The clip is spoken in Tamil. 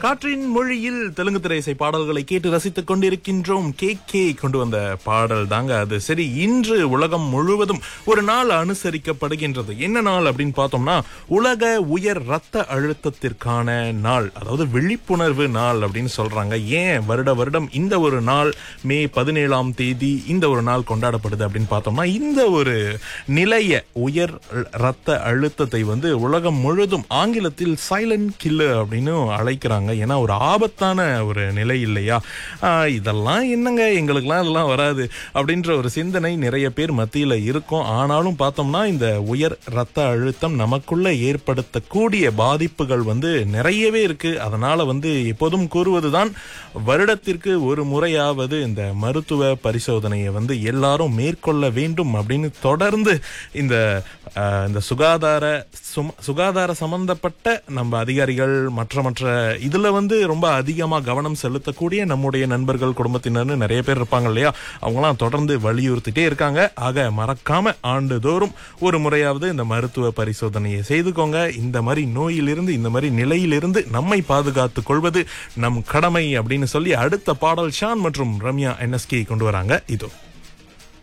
காற்றின் மொழியில் தெலுங்கு திரைசை பாடல்களை கேட்டு ரசித்துக் கொண்டிருக்கின்றோம் கே கே கொண்டு வந்த பாடல் தாங்க அது சரி இன்று உலகம் முழுவதும் ஒரு நாள் அனுசரிக்கப்படுகின்றது என்ன நாள் அப்படின்னு பார்த்தோம்னா உலக உயர் ரத்த அழுத்தத்திற்கான நாள் அதாவது விழிப்புணர்வு நாள் அப்படின்னு சொல்றாங்க ஏன் வருட வருடம் இந்த ஒரு நாள் மே பதினேழாம் தேதி இந்த ஒரு நாள் கொண்டாடப்படுது அப்படின்னு பார்த்தோம்னா இந்த ஒரு நிலைய உயர் ரத்த அழுத்தத்தை வந்து உலகம் முழுதும் ஆங்கிலத்தில் சைலண்ட் கில்லர் அப்படின்னு அழைக்கிறாங்க ஏன்னா ஒரு ஆபத்தான ஒரு நிலை இல்லையா ஆஹ் இதெல்லாம் என்னங்க எங்களுக்கெல்லாம் இதெல்லாம் வராது அப்படின்ற ஒரு சிந்தனை நிறைய பேர் மத்தியில இருக்கும் ஆனாலும் பார்த்தோம்னா இந்த உயர் ரத்த அழுத்தம் நமக்குள்ள ஏற்படுத்தக்கூடிய பாதிப்புகள் வந்து நிறையவே இருக்கு அதனால வந்து எப்போதும் கூறுவதுதான் வருடத்திற்கு ஒரு முறையாவது இந்த மருத்துவ பரிசோதனையை வந்து எல்லாரும் மேற்கொள்ள வேண்டும் அப்படின்னு தொடர்ந்து இந்த ஆஹ், இந்த சுகாதார சும- சுகாதார சம்பந்தப்பட்ட நம்ம அதிகாரிகள் மற்ற மற்ற இதுல வந்து ரொம்ப அதிகமா கவனம் செலுத்தக்கூடிய நம்முடைய நண்பர்கள் குடும்பத்தினர்னு நிறைய பேர் இருப்பாங்க இல்லையா அவங்களாம் தொடர்ந்து வலியுறுத்திட்டே இருக்காங்க ஆக மறக்காம ஆண்டுதோறும் ஒரு முறையாவது இந்த மருத்துவ பரிசோதனையை செய்துக்கோங்க இந்த மாதிரி நோயிலிருந்து இந்த மாதிரி நிலையிலிருந்து நம்மை பாதுகாத்துக் கொள்வது நம் கடமை அப்படின்னு சொல்லி அடுத்த பாடல் ஷான் மற்றும் ரம்யா என்எஸ்கே கொண்டு வராங்க இதோ